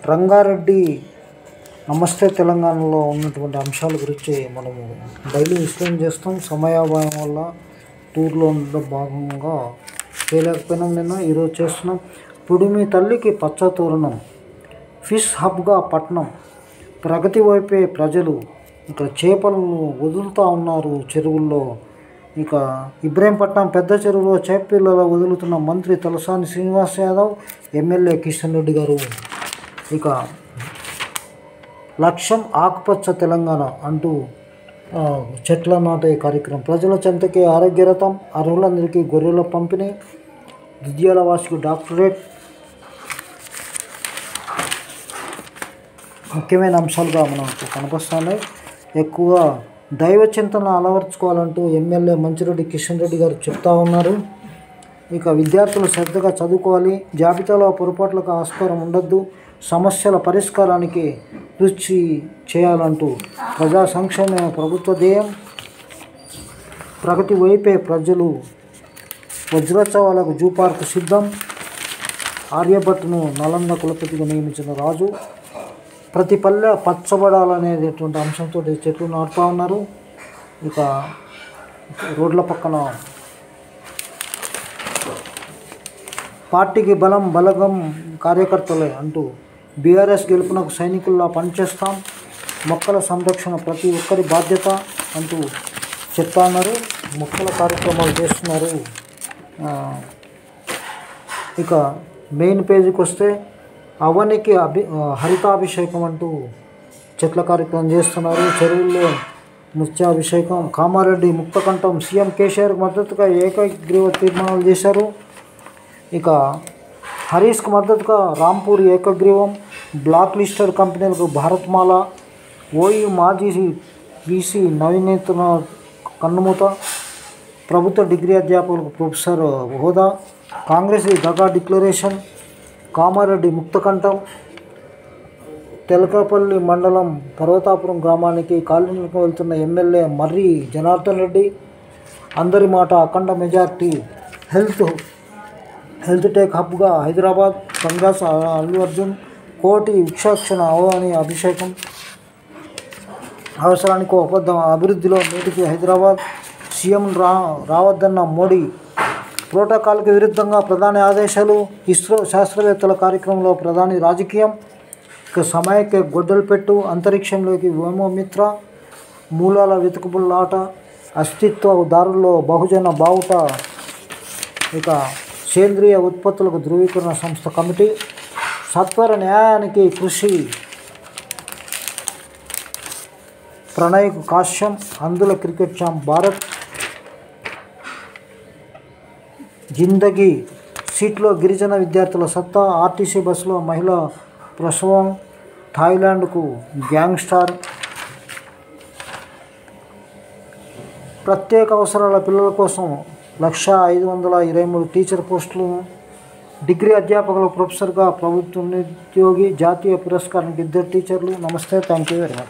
రంగారెడ్డి నమస్తే తెలంగాణలో ఉన్నటువంటి అంశాల గురించి మనము డైలీ ఎక్స్ప్లెయిన్ చేస్తాం సమయాభావం వల్ల టూర్లో ఉండడం భాగంగా చేయలేకపోయినాం నిన్న ఈరోజు చేస్తున్నాం ఇప్పుడు మీ తల్లికి పచ్చ తోరణం ఫిష్ హబ్గా పట్నం ప్రగతి వైపే ప్రజలు ఇక్కడ చేపలను వదులుతూ ఉన్నారు చెరువుల్లో ఇక ఇబ్రహీంపట్నం పెద్ద చెరువులో చేపపిల్లల వదులుతున్న మంత్రి తలసాని శ్రీనివాస్ యాదవ్ ఎమ్మెల్యే కిషన్ రెడ్డి గారు ఇక లక్ష్యం ఆకుపచ్చ తెలంగాణ అంటూ ఆ, చెట్ల నాటే కార్యక్రమం ప్రజల చెంతకి ఆరోగ్య రథం అర్హులందరికీ గొర్రెల పంపిణీ దుద్యాల వాసికి డాక్టరేట్ ముఖ్యమైన అంశాలుగా మనకు కనిపిస్తున్నాయి ఎక్కువగా దైవ చింతన అలవర్చుకోవాలంటూ ఎమ్మెల్యే మంచిరెడ్డి కిషన్ రెడ్డి గారు చెప్తా ఉన్నారు ఇక విద్యార్థులు శ్రద్ధగా చదువుకోవాలి జాబితాలో పొరపాట్లకు ఆస్కారం ఉండొద్దు సమస్యల పరిష్కారానికి కృషి చేయాలంటూ ప్రజా సంక్షేమ ప్రభుత్వ ధ్యేయం ప్రగతి వైపే ప్రజలు వజ్రోత్సవాలకు జూ పార్క్ సిద్ధం ఆర్యభట్టును నలంద కులపతిగా నియమించిన రాజు ప్రతి పల్లె పచ్చబడాలనేటటువంటి అంశంతో చెట్లు నాటుతూ ఉన్నారు ఇక రోడ్ల పక్కన పార్టీకి బలం బలగం కార్యకర్తలే అంటూ బీఆర్ఎస్ గెలుపునకు సైనికుల్లా పనిచేస్తాం మొక్కల సంరక్షణ ప్రతి ఒక్కరి బాధ్యత అంటూ చెప్తా ఉన్నారు మొక్కల కార్యక్రమాలు చేస్తున్నారు ఆ, ఇక మెయిన్ పేజీకి వస్తే అవనికి అభి ఆ, హరితాభిషేకం అంటూ చెట్ల కార్యక్రమం చేస్తున్నారు చెరువుల్లో నృత్యాభిషేకం కామారెడ్డి ముక్తకంఠం సీఎం కేసీఆర్ మద్దతుగా ఏకగ్రీవ తీర్మానాలు చేశారు ఇక హరీష్కు మద్దతుగా రాంపూర్ ఏకగ్రీవం బ్లాక్ లిస్టెడ్ కంపెనీలకు భారత్మాల ఓయి మాజీ బీసీ నవీనేతన కన్నుమూత ప్రభుత్వ డిగ్రీ అధ్యాపకులకు ప్రొఫెసర్ హోదా కాంగ్రెస్ దగా డిక్లరేషన్ కామారెడ్డి ముక్తకంఠం తెలకపల్లి మండలం పర్వతాపురం గ్రామానికి కాలనీలకు వెళ్తున్న ఎమ్మెల్యే మర్రి జనార్దన్ రెడ్డి అందరి మాట అఖండ మెజార్టీ హెల్త్ హెల్త్ టెక్ హబ్గా హైదరాబాద్ కంగ్రెస్ అల్లు అర్జున్ కోటి విక్షాక్షణ అవని అభిషేకం అవసరానికి ఒప్పందం అభివృద్ధిలో నేటికి హైదరాబాద్ సీఎం రా రావద్దన్న మోడీ ప్రోటోకాల్కి విరుద్ధంగా ప్రధాని ఆదేశాలు ఇస్రో శాస్త్రవేత్తల కార్యక్రమంలో ప్రధాని రాజకీయం ఇక సమయಕ್ಕೆ గొడ్డలు పెట్టు అంతరిక్షంలోకి వ్యోమమిత్ర మూలాల వెతుకుబుల్లాట అస్తిత్వ దారుల్లో బహుజన బావుట ఇక సేంద్రియ ఉత్పత్తులకు ధృవీకరణ సంస్థ కమిటీ సత్వర న్యాయానికి కృషి ప్రణయ్కు కాశ్యం అందుల క్రికెట్ ఛాంప్ భారత్ జిందగీ సీట్లో గిరిజన విద్యార్థుల సత్తా ఆర్టీసీ బస్సులో మహిళ ప్రసవం థాయిలాండ్కు గ్యాంగ్స్టార్ ప్రత్యేక అవసరాల పిల్లల కోసం లక్ష ఐదు వందల ఇరవై మూడు టీచర్ పోస్టులు డిగ్రీ అధ్యాపకులు ప్రొఫెసర్గా ప్రభుత్వ ఉద్యోగి జాతీయ పురస్కారానికి ఇద్దరు టీచర్లు నమస్తే థ్యాంక్ యూ వెరీ మచ్